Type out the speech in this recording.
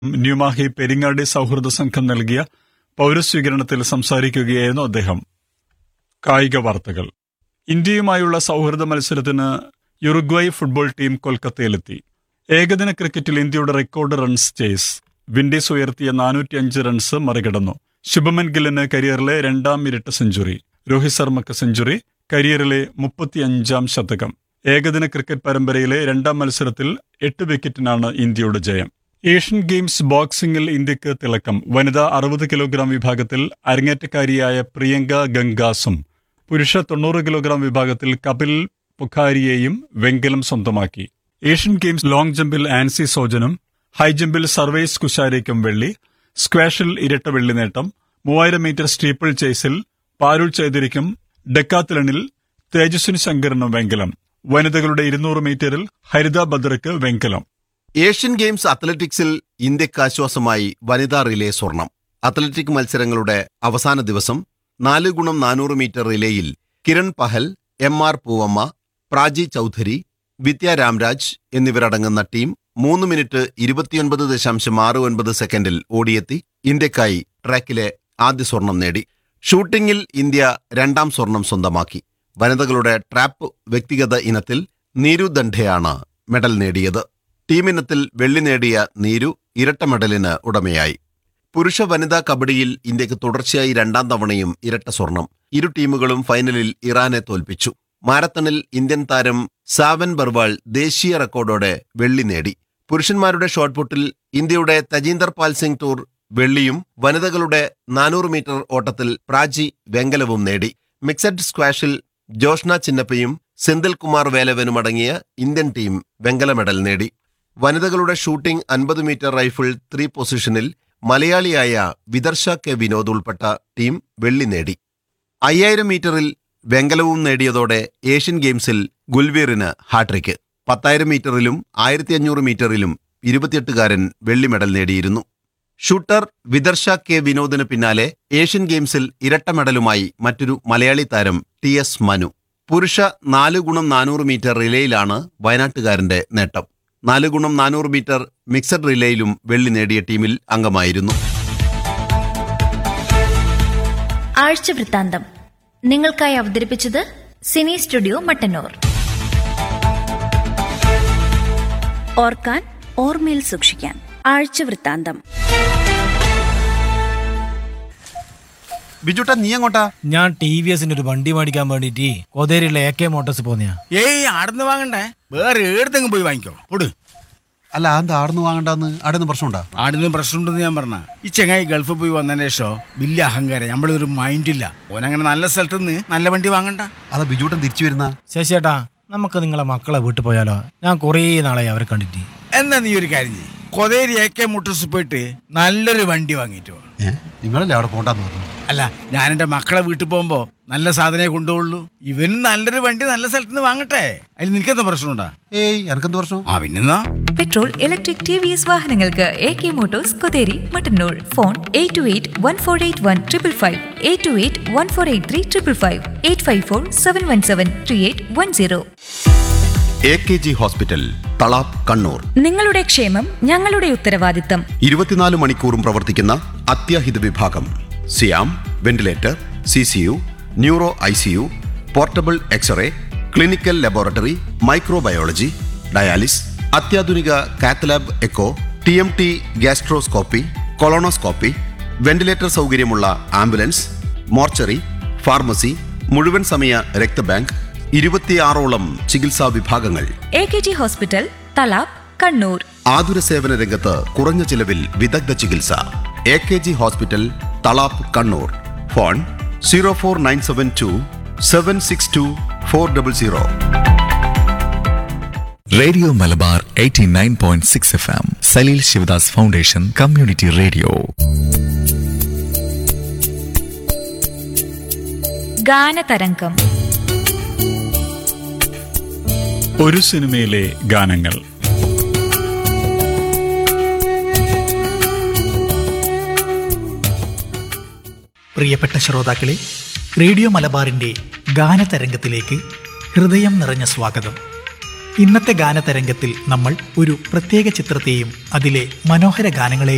ന്യൂമാഹി പെരിങ്ങാടി സൗഹൃദ സംഘം നൽകിയ പൌരസ്വീകരണത്തിൽ സംസാരിക്കുകയായിരുന്നു അദ്ദേഹം കായിക വാർത്തകൾ ഇന്ത്യയുമായുള്ള സൗഹൃദ മത്സരത്തിന് യുറുഗ്വായ് ഫുട്ബോൾ ടീം കൊൽക്കത്തയിലെത്തി ഏകദിന ക്രിക്കറ്റിൽ ഇന്ത്യയുടെ റെക്കോർഡ് റൺസ് ചേസ് വിൻഡീസ് ഉയർത്തിയ നാനൂറ്റിയഞ്ച് റൺസ് മറികടന്നു ശുഭമൻ ഗില്ലിന് കരിയറിലെ രണ്ടാം ഇരട്ട സെഞ്ചുറി രോഹിത് ശർമ്മക്ക് സെഞ്ചുറി കരിയറിലെ മുപ്പത്തിയഞ്ചാം ശതകം ഏകദിന ക്രിക്കറ്റ് പരമ്പരയിലെ രണ്ടാം മത്സരത്തിൽ എട്ട് വിക്കറ്റിനാണ് ഇന്ത്യയുടെ ജയം ഏഷ്യൻ ഗെയിംസ് ബോക്സിംഗിൽ ഇന്ത്യക്ക് തിളക്കം വനിതാ അറുപത് കിലോഗ്രാം വിഭാഗത്തിൽ അരങ്ങേറ്റക്കാരിയായ പ്രിയങ്ക ഗംഗാസും പുരുഷ തൊണ്ണൂറ് കിലോഗ്രാം വിഭാഗത്തിൽ കപിൽ പുഖാരിയെയും വെങ്കലം സ്വന്തമാക്കി ഏഷ്യൻ ഗെയിംസ് ലോങ് ജമ്പിൽ ആൻസി സോജനും ഹൈജമ്പിൽ സർവേസ് കുശാരയ്ക്കും വെള്ളി സ്ക്വാഷിൽ ഇരട്ട വെള്ളി നേട്ടം മൂവായിരം മീറ്റർ സ്റ്റീപ്പിൾ ചേസിൽ പാരുൾ ചൈതരിക്കും ഡെക്കാത്തലണിൽ തേജസ്വിനി ശങ്കറിനും വെങ്കലം വനിതകളുടെ ഇരുന്നൂറ് മീറ്ററിൽ ഹരിത ബദ്രയ്ക്ക് വെങ്കലം ഏഷ്യൻ ഗെയിംസ് അത്ലറ്റിക്സിൽ ഇന്ത്യക്ക് ആശ്വാസമായി വനിതാ റിലേ സ്വർണം അത്ലറ്റിക് മത്സരങ്ങളുടെ അവസാന ദിവസം നാല് ഗുണം നാനൂറ് മീറ്റർ റിലേയിൽ കിരൺ പഹൽ എം ആർ പൂവമ്മ പ്രാചി ചൌധരി വിദ്യ രാംരാജ് എന്നിവരടങ്ങുന്ന ടീം മൂന്ന് മിനിറ്റ് ഇരുപത്തിയൊൻപത് ദശാംശം ആറ് ഒൻപത് സെക്കൻഡിൽ ഓടിയെത്തി ഇന്ത്യക്കായി ട്രാക്കിലെ ആദ്യ സ്വർണം നേടി ഷൂട്ടിംഗിൽ ഇന്ത്യ രണ്ടാം സ്വർണം സ്വന്തമാക്കി വനിതകളുടെ ട്രാപ്പ് വ്യക്തിഗത ഇനത്തിൽ നീരു ദണ്ഡയാണ് മെഡൽ നേടിയത് ടീമിനത്തിൽ വെള്ളി നേടിയ നീരു ഇരട്ട മെഡലിന് ഉടമയായി പുരുഷ വനിതാ കബഡിയിൽ ഇന്ത്യക്ക് തുടർച്ചയായി രണ്ടാം തവണയും ഇരട്ട സ്വർണം ഇരു ടീമുകളും ഫൈനലിൽ ഇറാനെ തോൽപ്പിച്ചു മാരത്തണിൽ ഇന്ത്യൻ താരം സാവൻ ബർവാൾ ദേശീയ റെക്കോർഡോടെ വെള്ളി നേടി പുരുഷന്മാരുടെ ഷോട്ട്പുട്ടിൽ ഇന്ത്യയുടെ തജീന്ദർ പാൽ സിംഗ് ടൂർ വെള്ളിയും വനിതകളുടെ നാനൂറ് മീറ്റർ ഓട്ടത്തിൽ പ്രാചി വെങ്കലവും നേടി മിക്സഡ് സ്ക്വാഷിൽ ജോഷ്ന ചിന്നപ്പയും സെന്തിൽ കുമാർ വേലവനും അടങ്ങിയ ഇന്ത്യൻ ടീം വെങ്കല മെഡൽ നേടി വനിതകളുടെ ഷൂട്ടിംഗ് അൻപത് മീറ്റർ റൈഫിൾ ത്രീ പൊസിഷനിൽ മലയാളിയായ വിദർശ കെ വിനോദ് ഉൾപ്പെട്ട ടീം വെള്ളി നേടി അയ്യായിരം മീറ്ററിൽ വെങ്കലവും നേടിയതോടെ ഏഷ്യൻ ഗെയിംസിൽ ഗുൽവീറിന് ഹാട്രിക്ക് പത്തായിരം മീറ്ററിലും ആയിരത്തി അഞ്ഞൂറ് മീറ്ററിലും ഇരുപത്തിയെട്ടുകാരൻ വെള്ളി മെഡൽ നേടിയിരുന്നു ഷൂട്ടർ വിദർശ കെ വിനോദിന് പിന്നാലെ ഏഷ്യൻ ഗെയിംസിൽ ഇരട്ട മെഡലുമായി മറ്റൊരു മലയാളി താരം ടി എസ് മനു പുരുഷ നാല് ഗുണം നാനൂറ് മീറ്റർ റിലേയിലാണ് വയനാട്ടുകാരന്റെ നേട്ടം നാല് ഗുണം നാനൂറ് മീറ്റർ മിക്സഡ് റിലേയിലും വെള്ളി നേടിയ ടീമിൽ അംഗമായിരുന്നു ആഴ്ച വൃത്താന്തം നിങ്ങൾക്കായി അവതരിപ്പിച്ചത് സിനി സ്റ്റുഡിയോ മട്ടന്നൂർ ഓർക്കാൻ ഓർമ്മയിൽ സൂക്ഷിക്കാൻ ആഴ്ച വൃത്താന്തം ബിജുട്ട നീ അങ്ങോട്ടാ ഞാൻ ടി വി എസിന്റെ ഒരു വണ്ടി മേടിക്കാൻ വേണ്ടിട്ട് കൊതേരിയുള്ള എ കെ മോട്ടോഴ്സ് പോന്നെയാ ഏയ് ആടുന്ന് വാങ്ങണ്ടേ വേറെ ഏടത്തെങ്കിലും പോയി വാങ്ങിക്കോ പൊട് അല്ല എന്താ ആടുന്ന് വാങ്ങണ്ടെന്ന് ആടുന്ന് പ്രശ്നമുണ്ടാ ആടുന്ന് പ്രശ്നമുണ്ടെന്ന് ഞാൻ പറഞ്ഞ ഈ ചെങ്ങായി ഗൾഫിൽ പോയി വന്നതിന് ശേഷം വലിയ അഹങ്കാരം നമ്മളൊരു മൈൻഡില്ല ഓനങ്ങനെ നല്ല സ്ഥലത്ത് നിന്ന് നല്ല വണ്ടി വാങ്ങണ്ട അതാ ബിജുട്ടൻ തിരിച്ചു വരുന്ന ശശിയേട്ടാ നമുക്ക് നിങ്ങളെ മക്കളെ വീട്ടിൽ പോയാലോ ഞാൻ കുറേ നാളായി അവരെ കണ്ടിട്ട് എന്നാ നീ ഒരു കാര്യം ചെയ്യ് കൊതേരി എ കെ മോട്ടോഴ്സ് പോയിട്ട് നല്ലൊരു വണ്ടി വാങ്ങിയിട്ട് വാ. നിങ്ങളല്ലേ അവിടെ പോണ്ടെന്ന് പറഞ്ഞു അല്ല ഞാൻ എൻ്റെ മക്കളെ വീട്ടിൽ പോകുമ്പോ നല്ല സാധനമേ കൊണ്ടുപോകുള്ളൂ ഇവന് നല്ലൊരു വണ്ടി നല്ല സ്ഥലത്ത് നിന്ന് വാങ്ങട്ടെ അതിൽ നിനക്കെന്താ പ്രശ്നമുണ്ടാ ഏയ് എനക്കെന്ത് പ്രശ്നം ആ പിന്നെന്നാ petrol electric T V S വാഹനങ്ങൾക്ക് A K motors Kotheri Mattannur phone eight two eight one four eight one triple five eight two eight one four eight three triple five eight five four seven one seven three eight one zero A K G hospital Thalap Kannur നിങ്ങളുടെ ക്ഷേമം ഞങ്ങളുടെ ഉത്തരവാദിത്തം ഇരുപത്തിനാല് മണിക്കൂറും പ്രവർത്തിക്കുന്ന അത്യാഹിത വിഭാഗം സിയാം ventilator C C U neuro I C U portable X ray clinical laboratory microbiology dialysis അത്യാധുനിക cath lab echo T M T gastroscopy colonoscopy ventilator സൗകര്യമുള്ള ആംബുലൻസ് മോർച്ചറി ഫാർമസി മുഴുവൻ സമയ രക്തബാങ്ക് ഇരുപത്തിയാറോളം ചികിത്സാ വിഭാഗങ്ങൾ A K G hospital Thalap Kannur ആതുര സേവന രംഗത്ത് കുറഞ്ഞ ചിലവിൽ വിദഗ്ധ ചികിത്സ A K G hospital Thalap Kannur phone zero four nine seven two seven six two four double zero radio Malabar 89.6 F M Saleel Shivdas foundation community radio ഗാനതരംഗം ഒരു സിനിമയിലെ ഗാനങ്ങൾ പ്രിയപ്പെട്ട ശ്രോതാക്കളെ റേഡിയോ മലബാറിൻ്റെ ഗാനതരംഗത്തിലേക്ക് ഹൃദയം നിറഞ്ഞ സ്വാഗതം ഇന്നത്തെ ഗാനതരംഗത്തിൽ നമ്മൾ ഒരു പ്രത്യേക ചിത്രത്തെയും അതിലെ മനോഹര ഗാനങ്ങളെയും